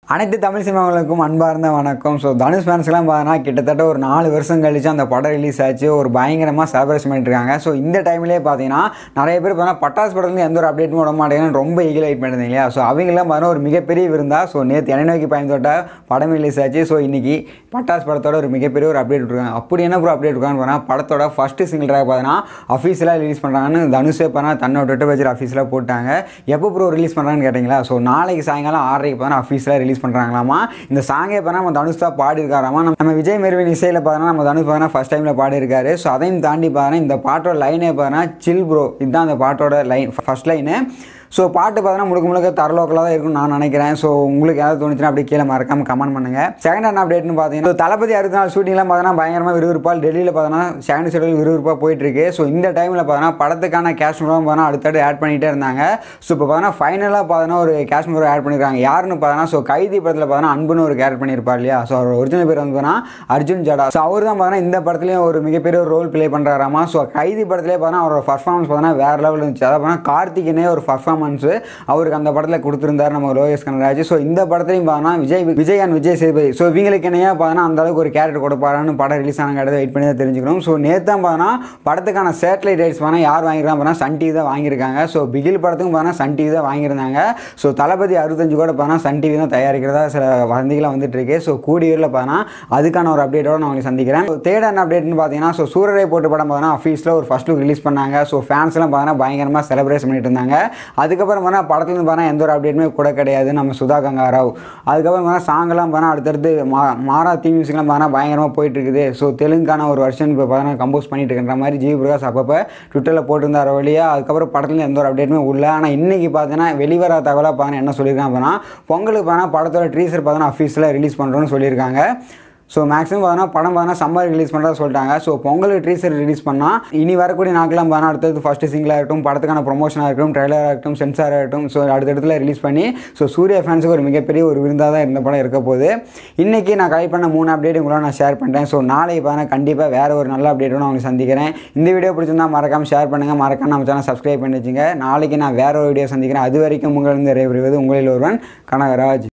அனைத்து தமிழ் சினிமாவுகளுக்கும் அன்பார்ந்த வணக்கம் ஸோ தனுஷ் ஃபேன்ஸ்லாம் பார்த்தீங்கன்னா கிட்டத்தட்ட ஒரு நாலு வருஷம் கழிச்சு அந்த படம் ரிலீஸ் ஆச்சு ஒரு பயங்கரமாக செலிப்ரேஷன் பண்ணிட்டு இருக்காங்க ஸோ இந்த டைம்லேயே பார்த்தீங்கன்னா நிறைய பேர் பார்த்தீங்கன்னா பட்டாசு படத்துலேருந்து எந்த ஒரு அப்டேட்டும் விட மாட்டேங்கன்னு ரொம்ப ஈகில் வெயிட் பண்ணிருந்தீங்க இல்லையா ஸோ அவங்களாம் பார்த்தீங்கன்னா ஒரு மிகப்பெரிய விருந்தா ஸோ நேற்று என்னை நோக்கி பயந்தோட்ட படம் ரிலீஸ் ஆச்சு ஸோ இன்னைக்கு பட்டாசு படத்தோட ஒரு மிகப்பெரிய ஒரு அப்டேட் விட்ருக்காங்க அப்படி என்ன ப்ரோ அப்டேட் இருக்கான்னு பார்த்தீங்கன்னா படத்தோட ஃபஸ்ட்டு சிங்கிள் ட்ராக் பார்த்தீங்கன்னா அஃபீஷியலாக ரிலீஸ் பண்ணுறாங்கன்னு தனுஷே பார்த்தா தன்னோட ட்விட்டர் பேஜில் அஃபீஷியலாக போட்டாங்க எப்போ ப்ரோ ரிலீஸ் பண்ணுறாங்கன்னு கேட்டிங்களா ஸோ நாளைக்கு சாயங்காலம் ஆறரைக்கு பார்த்தா அஃபீஷியலாக ரிலீஸ் பண்ணுறாங்களாமா இந்த சாங்கே பார்த்தா நம்ம தனுஷ் தான் பாடியிருக்காராமா நம்ம நம்ம விஜய் மெருவின் இசையில் பார்த்தோன்னா நம்ம தனுஷ் பார்த்தா ஃபஸ்ட் டைமில் பாடியிருக்காரு ஸோ அதையும் தாண்டி பார்த்தா இந்த பாட்டோட லைனே பார்த்தா சில் ப்ரோ இதுதான் அந்த பாட்டோட லைன் ஃபர்ஸ்ட் லைனு ஸோ பாட்டு பார்த்தீங்கன்னா முழுக்க முழுக்க தரலோக்கலாக தான் இருக்கும்னு நான் நினைக்கிறேன் ஸோ உங்களுக்கு ஏதாவது தோணுச்சுன்னா அப்படியே கீழே மறக்காம கமெண்ட் பண்ணுங்க செகண்ட் என்ன அப்டேட்னு பார்த்தீங்கன்னா so தளபதி அறுபத்தி நாலு ஷூட்டிங்லாம் பார்த்தீங்கன்னா பயங்கரமாக விறுவிறுப்பாக டெல்லியில் பார்த்தீங்கன்னா செகண்ட் ஷெடியூல் விறுவிறுப்பாக போயிட்டு இருக்கு ஸோ இந்த டைமில் பார்த்தீங்கன்னா படத்துக்கான கேஷ் மூலம் பார்த்தீங்கன்னா அடுத்தடுத்து ஆட் பண்ணிகிட்டே இருந்தாங்க ஸோ இப்போ பார்த்தீங்கன்னா ஃபைனலாக பார்த்தீங்கன்னா ஒரு கேஷ் மூலம் ஆட் பண்ணியிருக்காங்க யாருன்னு பார்த்தீங்கன்னா ஸோ கைதி படத்தில் பார்த்தீங்கன்னா அன்புன்னு ஒரு கேரக்டர் பண்ணியிருப்பார் இல்லையா ஸோ அவர் ஒரிஜினல் பேர் வந்து பார்த்தீங்கன்னா அர்ஜுன் ஜடா ஸோ அவர் தான் பார்த்தீங்கன்னா இந்த படத்துலையும் ஒரு மிகப்பெரிய ஒரு ரோல் ப்ளே பண்ணுறாராமா ஸோ கைதி படத்துலேயே பார்த்தீங்கன்னா அவரோட பர்ஃபார்மன்ஸ் பார்த்தீங்கன்னா வேறு லெவல் இருந்துச்சு அதாவது பார்த்தீங்கன்னா கார்த்திகனே ஒரு பர்ஃபார்மன்ஸ் அவருக்கு அந்த படத்தில் கொடுத்துருந்தார் நம்ம லோகேஷ் கனராஜ் ஸோ இந்த படத்துலையும் பார்த்தோன்னா விஜய் விஜய் அண்ட் விஜய் சேதுபதி ஸோ இவங்களுக்கு என்னையா பார்த்தோன்னா அந்த அளவுக்கு ஒரு கேரக்டர் கொடுப்பாரான்னு படம் ரிலீஸ் ஆன கடை வெயிட் பண்ணி தான் தெரிஞ்சுக்கணும் ஸோ நேற்று தான் பார்த்தோன்னா படத்துக்கான சேட்டலைட் ரைட்ஸ் பார்த்தா யார் வாங்கியிருக்காங்க பார்த்தா சன் டிவி தான் வாங்கியிருக்காங்க ஸோ பிகில் படத்துக்கும் பார்த்தா சன் டிவி தான் வாங்கியிருந்தாங்க ஸோ தளபதி அறுபத்தஞ்சு கூட பார்த்தா சன் டிவி தான் தயாரிக்கிறதா சில வதந்திகளாக வந்துட்டு இருக்கு ஸோ கூடிய ஊரில் பார்த்தா அதுக்கான ஒரு அப்டேட்டோட நான் உங்களுக்கு சந்திக்கிறேன் தேர்ட் என்ன அப்டேட்னு பார்த்தீங்கன்னா ஸோ சூரரை போட்டு படம் பார்த்தா ஆஃபீஸில் ஒரு ஃபர்ஸ்ட் லுக் ரிலீஸ் பண்ணாங்க ஸோ ஃபேன்ஸ்லாம் பார்த்தா பயங்கரமாக செலிப்ரேஷன் பண்ணிட்டு இருந்தாங்க அதுக்கப்புறம் பார்த்தா படத்துலேருந்து பார்த்தா எந்த ஒரு அப்டேட்டுமே கூட கிடையாது நம்ம சுதா கங்காராவ் அதுக்கப்புறம் பார்த்தா சாங்கெல்லாம் பார்த்தா அடுத்தடுத்து மா மாறா தீ மியூசிக்லாம் பார்த்தா பயங்கரமாக போயிட்டு இருக்குது ஸோ தெலுங்கான ஒரு வருஷன் இப்போ பார்த்தா கம்போஸ் பண்ணிட்டு இருக்கின்ற மாதிரி ஜி பிரகாஷ் அப்பப்போ ட்விட்டரில் போட்டிருந்தார் வழியா அதுக்கப்புறம் படத்துலேருந்து எந்த ஒரு அப்டேட்டுமே உள்ள ஆனால் இன்னைக்கு பார்த்தீங்கன்னா வெளிவர தகவலாக பார்த்தா என்ன சொல்லியிருக்காங்க அப்படின்னா பொங்கலுக்கு பார்த்தா படத்தோட ட்ரீசர் பார்த்தா அஃபீஸில் ரிலீஸ் பண்ணுறோன்னு சொல்லியிருக்காங்க ஸோ மேக்ஸிமம் பார்த்தீங்கன்னா படம் பார்த்தீங்கன்னா சம்மர் ரிலீஸ் பண்ணுறதா சொல்லிட்டாங்க ஸோ பொங்கல் ட்ரீசர் ரிலீஸ் பண்ணால் இனி வரக்கூடிய நாட்கள்லாம் பார்த்தா அடுத்தது ஃபஸ்ட்டு சிங்கிளாக இருக்கட்டும் படத்துக்கான ப்ரொமோஷனாக இருக்கட்டும் ட்ரெய்லராக இருக்கட்டும் சென்சாராக இருக்கட்டும் ஸோ அடுத்தடுத்துல ரிலீஸ் பண்ணி ஸோ சூர்யா ஃபேன்ஸுக்கு ஒரு மிகப்பெரிய ஒரு விருந்தாக தான் இருந்த படம் இருக்க போகுது இன்றைக்கி நான் கலெக்ட் பண்ண மூணு அப்டேட் உங்களோட நான் ஷேர் பண்ணிட்டேன் ஸோ நாளைக்கு பார்த்தா கண்டிப்பாக வேறு ஒரு நல்ல அப்டேட்டோட நான் உங்களுக்கு சந்திக்கிறேன் இந்த வீடியோ பிடிச்சிருந்தா மறக்காம ஷேர் பண்ணுங்கள் மறக்காம நம்ம சேனல் சப்ஸ்கிரைப் பண்ணி வச்சுங்க நாளைக்கு நான் வேற ஒரு வீடியோ சந்திக்கிறேன் அது வரைக்கும் உங்களிருந்து நிறைவு உங்களில் ஒருவன் கனகராஜ்